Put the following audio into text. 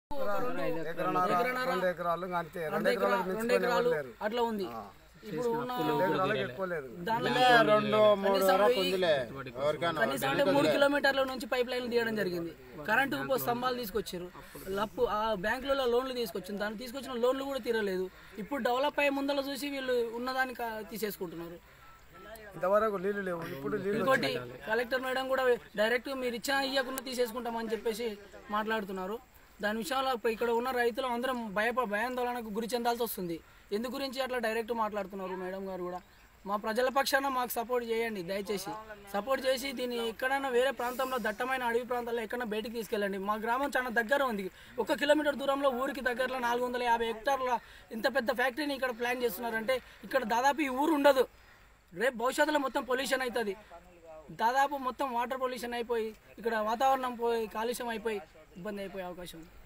ఎకరన్నర రెండు ఎకరాలు ఇంకా అంతే రెండు ఎకరాలకు రెండు మించుకొని ఎవరు ఎకరాలు లేరు అట్లా ఉంది ఇప్పుడు ఉన్న ఎకరాలకు ఎక్కువ లేదు దాంట్లో రెండు మూడు వరకు ఉందిలే ఎవరికైనా కనీసం అంటే మూడు కిలోమీటర్ల నుంచి పైప్ లైన్లు తీయడం జరిగింది కరెంటు ఉప స్తంభాలు తీసుకొచ్చారు లప్పు ఆ బ్యాంకులలో లోన్లు తీసుకొచ్చింది దాన్ని తీసుకొచ్చిన లోన్లు కూడా తీరలేదు ఇప్పుడు డెవలప్ అయ్యే ముందర చూసి వీళ్ళు ఉన్నదాన్ని కా- తీసేసుకుంటున్నారు ఇంతవరకు నీళ్లు లేవు ఇప్పుడు నీళ్లు ఇంకోటి కలెక్టర్ మేడం కూడా డైరెక్ట్ మీరు ఇచ్చినా ఇవ్వకుండా తీసేసుకుంటామని చెప్పేసి మాట్లాడుతున్నారు దాని విషయంలో ఇప్పుడు ఇక్కడ ఉన్న రైతులు అందరం భయప భయాందోళనకు గురి చెందాల్సి వస్తుంది ఎందు గురించి అట్లా డైరెక్ట్ మాట్లాడుతున్నారు మేడం గారు కూడా మా ప్రజల పక్షాన మాకు సపోర్ట్ చేయండి దయచేసి సపోర్ట్ చేసి దీన్ని ఎక్కడైనా వేరే ప్రాంతంలో దట్టమైన అడవి ప్రాంతాల్లో ఎక్కడైనా బయటికి తీసుకెళ్ళండి మా గ్రామం చాలా దగ్గర ఉంది ఒక కిలోమీటర్ దూరంలో ఊరికి దగ్గరలో నాలుగు వందల యాభై హెక్టార్ల ఇంత పెద్ద ఫ్యాక్టరీని ఇక్కడ ప్లాన్ చేస్తున్నారంటే ఇక్కడ దాదాపు ఈ ఊరు ఉండదు రేపు భవిష్యత్తులో మొత్తం పొల్యూషన్ అవుతుంది దాదాపు మొత్తం వాటర్ పొల్యూషన్ అయిపోయి ఇక్కడ వాతావరణం పోయి కాలుష్యం అయిపోయి ఇబ్బంది అయిపోయే అవకాశం ఉంది